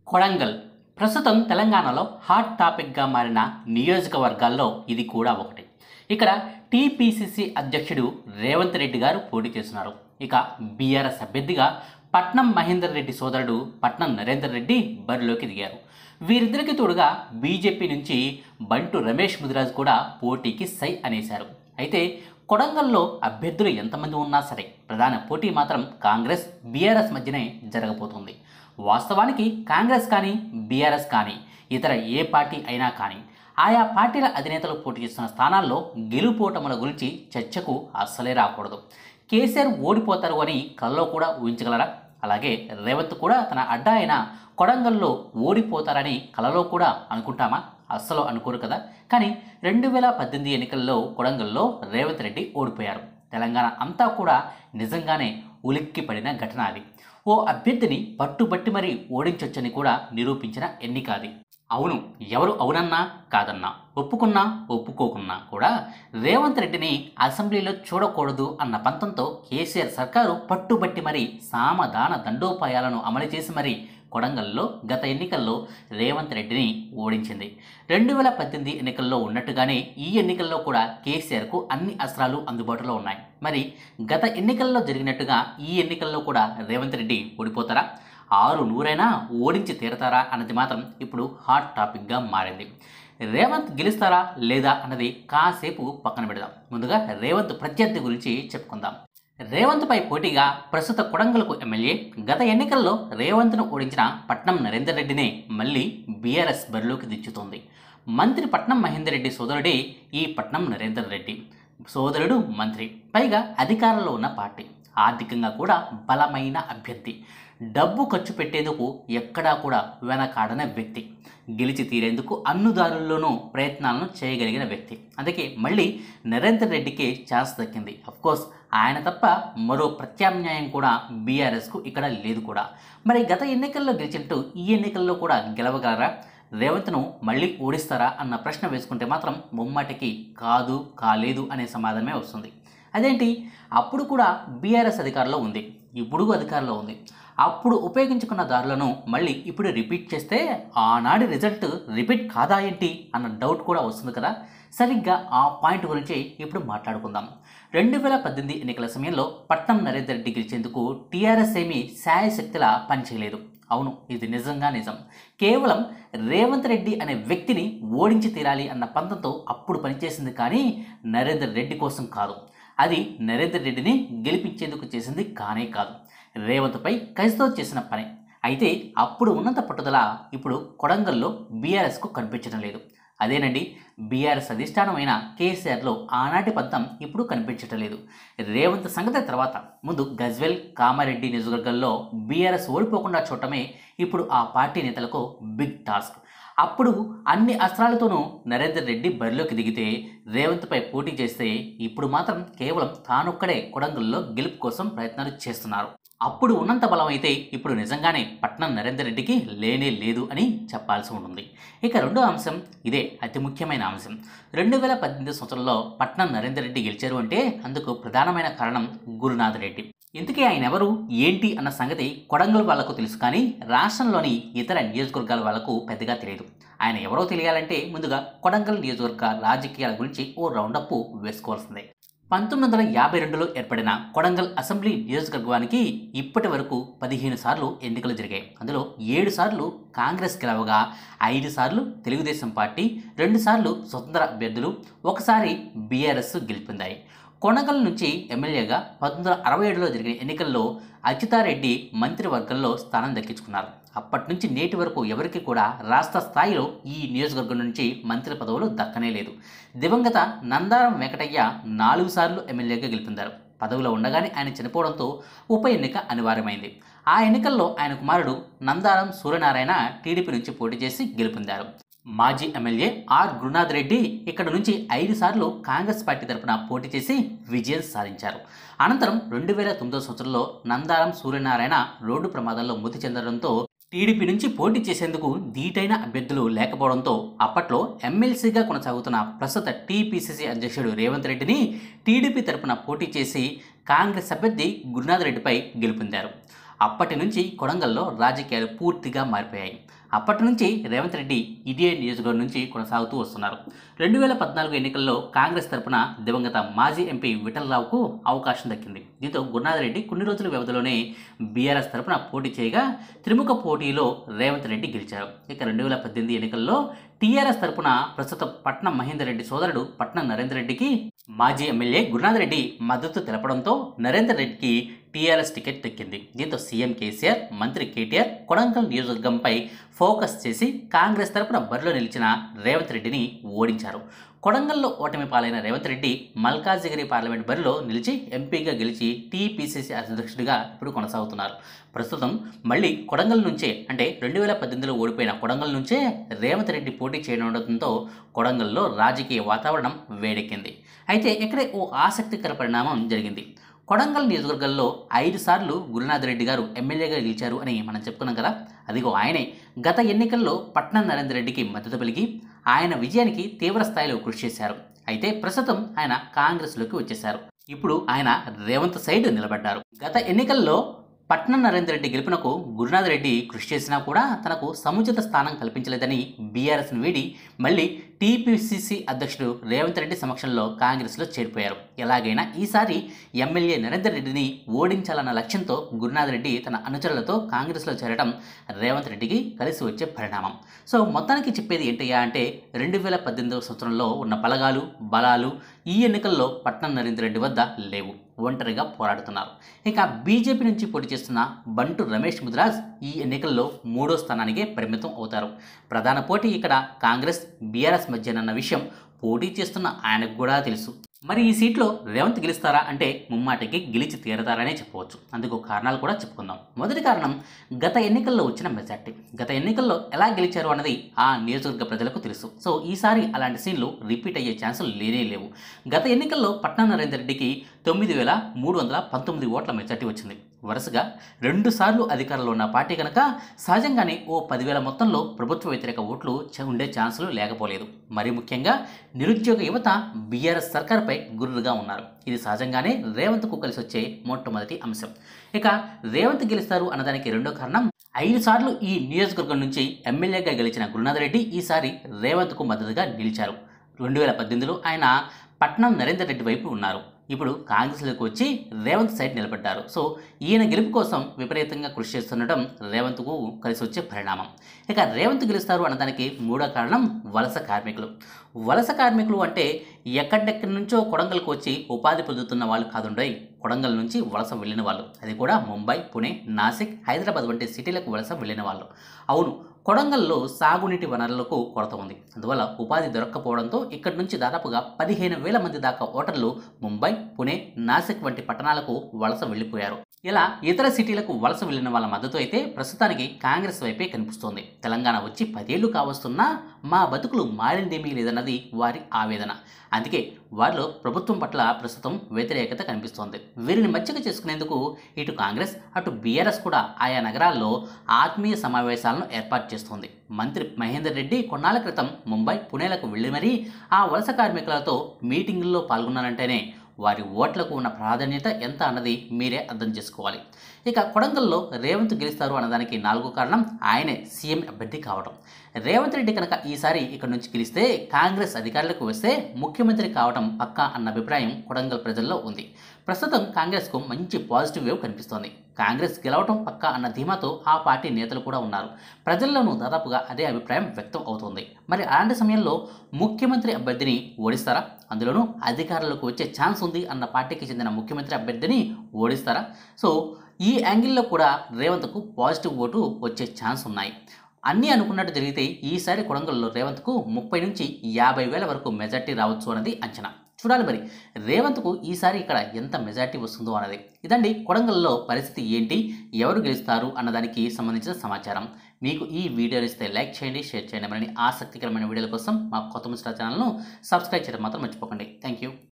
కొడంగల్ ప్రస్తుతం తెలంగాణలో హాట్ టాపిక్గా మారిన నియోజకవర్గాల్లో ఇది కూడా ఒకటి ఇక్కడ టీపీసీసీ అధ్యక్షుడు రేవంత్ రెడ్డి గారు పోటీ చేస్తున్నారు ఇక బీఆర్ఎస్ అభ్యర్థిగా పట్నం మహేందర్ రెడ్డి సోదరుడు పట్నం నరేందర్ రెడ్డి బరిలోకి దిగారు వీరిద్దరికి తోడుగా బీజేపీ నుంచి బంటు రమేష్ ముదిరాజ్ కూడా పోటీకి సై అనేశారు అయితే కొడంగల్లో అభ్యర్థులు ఎంతమంది ఉన్నా సరే ప్రధాన పోటీ మాత్రం కాంగ్రెస్ బీఆర్ఎస్ మధ్యనే జరగబోతుంది వాస్తవానికి కాంగ్రెస్ కానీ బీఆర్ఎస్ కానీ ఇతర ఏ పార్టీ అయినా కానీ ఆయా పార్టీల అధినేతలు పోటీ చేస్తున్న స్థానాల్లో గెలుపోటముల గురించి చర్చకు అస్సలే రాకూడదు కేసీఆర్ ఓడిపోతారు అని కల్లో కూడా ఊహించగలరా అలాగే రేవంత్ కూడా తన అడ్డా అయిన కొడంగల్లో ఓడిపోతారని కలలో కూడా అనుకుంటామా అస్సలు అనుకోరు కదా కానీ రెండు వేల పద్దెనిమిది ఎన్నికల్లో కొడంగల్లో రేవంత్ రెడ్డి ఓడిపోయారు తెలంగాణ అంతా కూడా నిజంగానే ఉలిక్కి పడిన ఘటన అది ఓ అభ్యర్థిని పట్టుబట్టి మరీ ఓడించొచ్చని కూడా నిరూపించిన ఎన్నిక అది అవును ఎవరు అవునన్నా కాదన్నా ఒప్పుకున్నా ఒప్పుకోకున్నా కూడా రేవంత్ రెడ్డిని అసెంబ్లీలో చూడకూడదు అన్న పంతంతో కేసీఆర్ సర్కారు పట్టుబట్టి మరీ సామధాన దండోపాయాలను అమలు చేసి మరీ కొడంగల్లో గత ఎన్నికల్లో రేవంత్ రెడ్డిని ఓడించింది రెండు వేల పద్దెనిమిది ఎన్నికల్లో ఉన్నట్టుగానే ఈ ఎన్నికల్లో కూడా కేసీఆర్కు అన్ని అస్త్రాలు అందుబాటులో ఉన్నాయి మరి గత ఎన్నికల్లో జరిగినట్టుగా ఈ ఎన్నికల్లో కూడా రేవంత్ రెడ్డి ఓడిపోతారా ఆరు నూరైనా ఓడించి తీరతారా అన్నది మాత్రం ఇప్పుడు హాట్ టాపిక్గా మారింది రేవంత్ గెలుస్తారా లేదా అన్నది కాసేపు పక్కన పెడదాం ముందుగా రేవంత్ ప్రత్యర్థి గురించి చెప్పుకుందాం రేవంత్పై పోటీగా ప్రస్తుత కొడంగల్కు ఎమ్మెల్యే గత ఎన్నికల్లో రేవంత్ను ఓడించిన పట్నం నరేందర్ రెడ్డినే మళ్ళీ బీఆర్ఎస్ బరిలోకి దించుతోంది మంత్రి పట్నం మహేందర్ రెడ్డి సోదరుడే ఈ పట్నం నరేందర్ రెడ్డి సోదరుడు మంత్రి పైగా అధికారంలో ఉన్న పార్టీ ఆర్థికంగా కూడా బలమైన అభ్యర్థి డబ్బు ఖర్చు పెట్టేందుకు ఎక్కడా కూడా వెనకాడని వ్యక్తి గెలిచి తీరేందుకు అన్నుదారుల్లోనూ ప్రయత్నాలను చేయగలిగిన వ్యక్తి అందుకే మళ్ళీ నరేందర్ రెడ్డికి ఛాన్స్ దక్కింది కోర్స్ ఆయన తప్ప మరో ప్రత్యామ్నాయం కూడా బీఆర్ఎస్కు ఇక్కడ లేదు కూడా మరి గత ఎన్నికల్లో గెలిచినట్టు ఈ ఎన్నికల్లో కూడా గెలవగలరా రేవంత్ను మళ్ళీ ఓడిస్తారా అన్న ప్రశ్న వేసుకుంటే మాత్రం ముమ్మాటికి కాదు కాలేదు అనే సమాధానమే వస్తుంది అదేంటి అప్పుడు కూడా బీఆర్ఎస్ అధికారంలో ఉంది ఇప్పుడు అధికారంలో ఉంది అప్పుడు ఉపయోగించుకున్న దారులను మళ్ళీ ఇప్పుడు రిపీట్ చేస్తే ఆనాడి రిజల్ట్ రిపీట్ కాదా ఏంటి అన్న డౌట్ కూడా వస్తుంది కదా సరిగ్గా ఆ పాయింట్ గురించి ఇప్పుడు మాట్లాడుకుందాం రెండు వేల పద్దెనిమిది ఎన్నికల సమయంలో పట్నం నరేందర్ రెడ్డి గెలిచేందుకు టీఆర్ఎస్ ఏమీ శాయశక్తిలా పనిచేయలేదు అవును ఇది నిజంగా నిజం కేవలం రేవంత్ రెడ్డి అనే వ్యక్తిని ఓడించి తీరాలి అన్న పంతంతో అప్పుడు పనిచేసింది కానీ నరేందర్ రెడ్డి కోసం కాదు అది నరేందర్ రెడ్డిని గెలిపించేందుకు చేసింది కానే కాదు రేవంత్పై కసితో చేసిన పని అయితే అప్పుడు ఉన్నంత పట్టుదల ఇప్పుడు కొడంగల్లో బీఆర్ఎస్కు కనిపించడం లేదు అదేనండి బీఆర్ఎస్ అధిష్టానమైన కేసీఆర్లో ఆనాటి పంతం ఇప్పుడు కనిపించటం లేదు రేవంత్ సంగతి తర్వాత ముందు గజ్వెల్ కామారెడ్డి నియోజకవర్గాల్లో బీఆర్ఎస్ ఓడిపోకుండా చూడటమే ఇప్పుడు ఆ పార్టీ నేతలకు బిగ్ టాస్క్ అప్పుడు అన్ని అస్త్రాలతోనూ నరేందర్ రెడ్డి బరిలోకి దిగితే రేవంత్పై పోటీ చేస్తే ఇప్పుడు మాత్రం కేవలం తానొక్కడే కొడంగల్లో గెలుపు కోసం ప్రయత్నాలు చేస్తున్నారు అప్పుడు ఉన్నంత బలం అయితే ఇప్పుడు నిజంగానే పట్నం నరేందర్ రెడ్డికి లేనే లేదు అని చెప్పాల్సి ఉంటుంది ఇక రెండో అంశం ఇదే అతి ముఖ్యమైన అంశం రెండు వేల పద్దెనిమిది సంవత్సరంలో పట్నం నరేందర్ రెడ్డి గెలిచారు అంటే అందుకు ప్రధానమైన కారణం గురునాథ్ రెడ్డి ఇంతకీ ఆయన ఎవరు ఏంటి అన్న సంగతి కొడంగల్ వాళ్లకు తెలుసు కానీ రాష్ట్రంలోని ఇతర నియోజకవర్గాల వాళ్లకు పెద్దగా తెలియదు ఆయన ఎవరో తెలియాలంటే ముందుగా కొడంగల్ నియోజకవర్గ రాజకీయాల గురించి ఓ రౌండప్ వేసుకోవాల్సిందే పంతొమ్మిది వందల యాభై రెండులో ఏర్పడిన కొడంగల్ అసెంబ్లీ నియోజకవర్గానికి ఇప్పటి వరకు పదిహేను సార్లు ఎన్నికలు జరిగాయి అందులో ఏడు సార్లు కాంగ్రెస్ గెలవగా ఐదు సార్లు తెలుగుదేశం పార్టీ రెండు సార్లు స్వతంత్ర అభ్యర్థులు ఒకసారి బీఆర్ఎస్ గెలుపొందాయి కొనగల్ నుంచి ఎమ్మెల్యేగా పంతొమ్మిది వందల అరవై ఏడులో జరిగిన ఎన్నికల్లో అచ్యుతారెడ్డి మంత్రివర్గంలో స్థానం దక్కించుకున్నారు అప్పటి నుంచి నేటి వరకు ఎవరికి కూడా రాష్ట్ర స్థాయిలో ఈ నియోజకవర్గం నుంచి మంత్రి పదవులు దక్కనే లేదు దివంగత నందారం వెంకటయ్య నాలుగు సార్లు ఎమ్మెల్యేగా గెలుపొందారు పదవిలో ఉండగానే ఆయన చనిపోవడంతో ఉప ఎన్నిక అనివార్యమైంది ఆ ఎన్నికల్లో ఆయన కుమారుడు నందారం సూర్యనారాయణ టీడీపీ నుంచి పోటీ చేసి గెలుపొందారు మాజీ ఎమ్మెల్యే ఆర్ గురునాథ్ రెడ్డి ఇక్కడ నుంచి ఐదు సార్లు కాంగ్రెస్ పార్టీ తరపున పోటీ చేసి విజయం సాధించారు అనంతరం రెండు వేల తొమ్మిదో సంవత్సరంలో నందారం సూర్యనారాయణ రోడ్డు ప్రమాదంలో మృతి చెందడంతో టీడీపీ నుంచి పోటీ చేసేందుకు ధీటైన అభ్యర్థులు లేకపోవడంతో అప్పట్లో ఎమ్మెల్సీగా కొనసాగుతున్న ప్రస్తుత టీపీసీసీ అధ్యక్షుడు రేవంత్ రెడ్డిని టీడీపీ తరపున పోటీ చేసి కాంగ్రెస్ అభ్యర్థి గురునాథ్ రెడ్డిపై గెలుపొందారు అప్పటి నుంచి కొడంగల్లో రాజకీయాలు పూర్తిగా మారిపోయాయి అప్పటి నుంచి రేవంత్ రెడ్డి ఇదే నియోజకవర్గం నుంచి కొనసాగుతూ వస్తున్నారు రెండు వేల పద్నాలుగు ఎన్నికల్లో కాంగ్రెస్ తరపున దివంగత మాజీ ఎంపీ విఠలరావుకు అవకాశం దక్కింది దీంతో గురునాథరెడ్డి కొన్ని రోజుల వ్యవధిలోనే బీఆర్ఎస్ తరపున పోటీ చేయగా త్రిముఖ పోటీలో రేవంత్ రెడ్డి గెలిచారు ఇక రెండు వేల పద్దెనిమిది ఎన్నికల్లో టీఆర్ఎస్ తరపున ప్రస్తుతం పట్నం మహేందర్ రెడ్డి సోదరుడు పట్నం నరేందర్ రెడ్డికి మాజీ ఎమ్మెల్యే గురునాథ్ రెడ్డి మద్దతు తెలపడంతో నరేందర్ రెడ్డికి టీఆర్ఎస్ టికెట్ దక్కింది దీంతో సీఎం కేసీఆర్ మంత్రి కేటీఆర్ కొడంగల్ నియోజకవర్గంపై ఫోకస్ చేసి కాంగ్రెస్ తరపున బరిలో నిలిచిన రేవంత్ రెడ్డిని ఓడించారు కొడంగల్లో ఓటమి పాలైన రేవంత్ రెడ్డి మల్కాజిగిరి పార్లమెంట్ బరిలో నిలిచి ఎంపీగా గెలిచి టీపీసీసీ అధ్యక్షుడిగా ఇప్పుడు కొనసాగుతున్నారు ప్రస్తుతం మళ్ళీ కొడంగల్ నుంచే అంటే రెండు వేల పద్దెనిమిదిలో ఓడిపోయిన కొడంగల్ నుంచే రేవంత్ రెడ్డి పోటీ చేయనుండటంతో కొడంగల్లో రాజకీయ వాతావరణం వేడెక్కింది అయితే ఇక్కడే ఓ ఆసక్తికర పరిణామం జరిగింది కొడంగల్ నియోజకవర్గంలో ఐదు సార్లు గురునాథ్ రెడ్డి గారు ఎమ్మెల్యేగా గెలిచారు అని మనం చెప్పుకున్నాం కదా అదిగో ఆయనే గత ఎన్నికల్లో పట్నం నరేందర్ రెడ్డికి మద్దతు పలికి ఆయన విజయానికి తీవ్ర స్థాయిలో కృషి చేశారు అయితే ప్రస్తుతం ఆయన కాంగ్రెస్లోకి వచ్చేశారు ఇప్పుడు ఆయన రేవంత్ సైడ్ నిలబడ్డారు గత ఎన్నికల్లో పట్నం నరేందర్ రెడ్డి గెలుపునకు గురునాథ్ రెడ్డి కృషి చేసినా కూడా తనకు సముచిత స్థానం కల్పించలేదని బీఆర్ఎస్ను వీడి మళ్ళీ టీపీసీసీ అధ్యక్షుడు రేవంత్ రెడ్డి సమక్షంలో కాంగ్రెస్లో చేరిపోయారు ఎలాగైనా ఈసారి ఎమ్మెల్యే నరేందర్ రెడ్డిని ఓడించాలన్న లక్ష్యంతో గురునాథ్ రెడ్డి తన అనుచరులతో కాంగ్రెస్లో చేరడం రేవంత్ రెడ్డికి కలిసి వచ్చే పరిణామం సో మొత్తానికి చెప్పేది ఏంటయ్యా అంటే రెండు వేల పద్దెనిమిదవ సంవత్సరంలో ఉన్న బలగాలు బలాలు ఈ ఎన్నికల్లో పట్నం నరేందర్ రెడ్డి వద్ద లేవు ఒంటరిగా పోరాడుతున్నారు ఇక బీజేపీ నుంచి పోటీ చేస్తున్న బంటు రమేష్ ముద్రాజ్ ఈ ఎన్నికల్లో మూడో స్థానానికే పరిమితం అవుతారు ప్రధాన పోటీ ఇక్కడ కాంగ్రెస్ బీఆర్ఎస్ మధ్యనన్న విషయం పోటీ చేస్తున్న ఆయనకు కూడా తెలుసు మరి ఈ సీట్లో రేవంత్ గెలుస్తారా అంటే ముమ్మాటికి గెలిచి తీరతారనే చెప్పవచ్చు అందుకు కారణాలు కూడా చెప్పుకుందాం మొదటి కారణం గత ఎన్నికల్లో వచ్చిన మెజార్టీ గత ఎన్నికల్లో ఎలా గెలిచారు అన్నది ఆ నియోజకవర్గ ప్రజలకు తెలుసు సో ఈసారి అలాంటి సీన్లు రిపీట్ అయ్యే ఛాన్సులు లేనే లేవు గత ఎన్నికల్లో పట్నం నరేందర్ రెడ్డికి తొమ్మిది వేల మూడు వందల పంతొమ్మిది ఓట్ల మెజార్టీ వచ్చింది వరుసగా రెండు సార్లు అధికారంలో ఉన్న పార్టీ కనుక సహజంగానే ఓ పదివేల మొత్తంలో ప్రభుత్వ వ్యతిరేక ఓట్లు చ- ఉండే ఛాన్సులు లేకపోలేదు మరి ముఖ్యంగా నిరుద్యోగ యువత బీఆర్ఎస్ సర్కార్పై గుర్రుగా ఉన్నారు ఇది సహజంగానే రేవంత్కు కలిసి వచ్చే మొట్టమొదటి అంశం ఇక రేవంత్ గెలుస్తారు అన్నదానికి రెండో కారణం ఐదు సార్లు ఈ నియోజకవర్గం నుంచి ఎమ్మెల్యేగా గెలిచిన గురునాథ్ రెడ్డి ఈసారి రేవంత్కు మద్దతుగా నిలిచారు రెండు వేల పద్దెనిమిదిలో ఆయన పట్నం నరేందర్ రెడ్డి వైపు ఉన్నారు ఇప్పుడు కాంగ్రెస్లోకి వచ్చి రేవంత్ సైడ్ నిలబడ్డారు సో ఈయన గెలుపు కోసం విపరీతంగా కృషి చేస్తుండటం రేవంత్కు కలిసి వచ్చే పరిణామం ఇక రేవంత్ గెలుస్తారు అన్నదానికి మూడో కారణం వలస కార్మికులు వలస కార్మికులు అంటే ఎక్కడెక్కడి నుంచో కొడంగల్కి వచ్చి ఉపాధి పొందుతున్న వాళ్ళు కాదుండయి కొడంగల్ నుంచి వలస వెళ్ళిన వాళ్ళు అది కూడా ముంబై పుణే నాసిక్ హైదరాబాద్ వంటి సిటీలకు వలస వెళ్ళిన వాళ్ళు అవును కొడంగల్లో సాగునీటి వనరులకు కొరత ఉంది అందువల్ల ఉపాధి దొరక్కపోవడంతో ఇక్కడి నుంచి దాదాపుగా పదిహేను వేల మంది దాకా ఓటర్లు ముంబై పుణే నాసిక్ వంటి పట్టణాలకు వలస వెళ్ళిపోయారు ఇలా ఇతర సిటీలకు వలస వెళ్ళిన వాళ్ళ మద్దతు అయితే ప్రస్తుతానికి కాంగ్రెస్ వైపే కనిపిస్తోంది తెలంగాణ వచ్చి పదేళ్లు కావస్తున్నా మా బతుకులు మారిందేమీ లేదన్నది వారి ఆవేదన అందుకే వారిలో ప్రభుత్వం పట్ల ప్రస్తుతం వ్యతిరేకత కనిపిస్తోంది వీరిని మచ్చిక చేసుకునేందుకు ఇటు కాంగ్రెస్ అటు బీఆర్ఎస్ కూడా ఆయా నగరాల్లో ఆత్మీయ సమావేశాలను ఏర్పాటు చేస్తోంది మంత్రి మహేందర్ రెడ్డి కొన్నాళ్ల క్రితం ముంబై పుణేలకు వెళ్ళి మరీ ఆ వలస కార్మికులతో మీటింగుల్లో పాల్గొన్నారంటేనే వారి ఓట్లకు ఉన్న ప్రాధాన్యత ఎంత అన్నది మీరే అర్థం చేసుకోవాలి ఇక కొడంగల్లో రేవంత్ గెలుస్తారు అన్నదానికి నాలుగో కారణం ఆయనే సీఎం అభ్యర్థి కావడం రేవంత్ రెడ్డి కనుక ఈసారి ఇక్కడ నుంచి గెలిస్తే కాంగ్రెస్ అధికారులకు వస్తే ముఖ్యమంత్రి కావడం పక్కా అన్న అభిప్రాయం కొడంగల్ ప్రజల్లో ఉంది ప్రస్తుతం కాంగ్రెస్కు మంచి పాజిటివ్ వేవ్ కనిపిస్తోంది కాంగ్రెస్ గెలవటం పక్కా అన్న ధీమాతో ఆ పార్టీ నేతలు కూడా ఉన్నారు ప్రజల్లోనూ దాదాపుగా అదే అభిప్రాయం వ్యక్తం అవుతోంది మరి అలాంటి సమయంలో ముఖ్యమంత్రి అభ్యర్థిని ఓడిస్తారా అందులోనూ అధికారులకు వచ్చే ఛాన్స్ ఉంది అన్న పార్టీకి చెందిన ముఖ్యమంత్రి అభ్యర్థిని ఓడిస్తారా సో ఈ యాంగిల్లో కూడా రేవంత్కు పాజిటివ్ ఓటు వచ్చే ఛాన్స్ ఉన్నాయి అన్నీ అనుకున్నట్టు జరిగితే ఈసారి కొడంగల్లో రేవంత్కు ముప్పై నుంచి యాభై వేల వరకు మెజార్టీ రావచ్చు అన్నది అంచనా చూడాలి మరి రేవంత్కు ఈసారి ఇక్కడ ఎంత మెజార్టీ వస్తుందో అన్నది ఇదండి కొడంగల్లో పరిస్థితి ఏంటి ఎవరు గెలుస్తారు అన్నదానికి సంబంధించిన సమాచారం మీకు ఈ వీడియో ఇస్తే లైక్ చేయండి షేర్ చేయండి మరిన్ని ఆసక్తికరమైన వీడియోల కోసం మా కొత్త ముస్టా ఛానల్ను సబ్స్క్రైబ్ చేయడం మాత్రం మర్చిపోకండి థ్యాంక్ యూ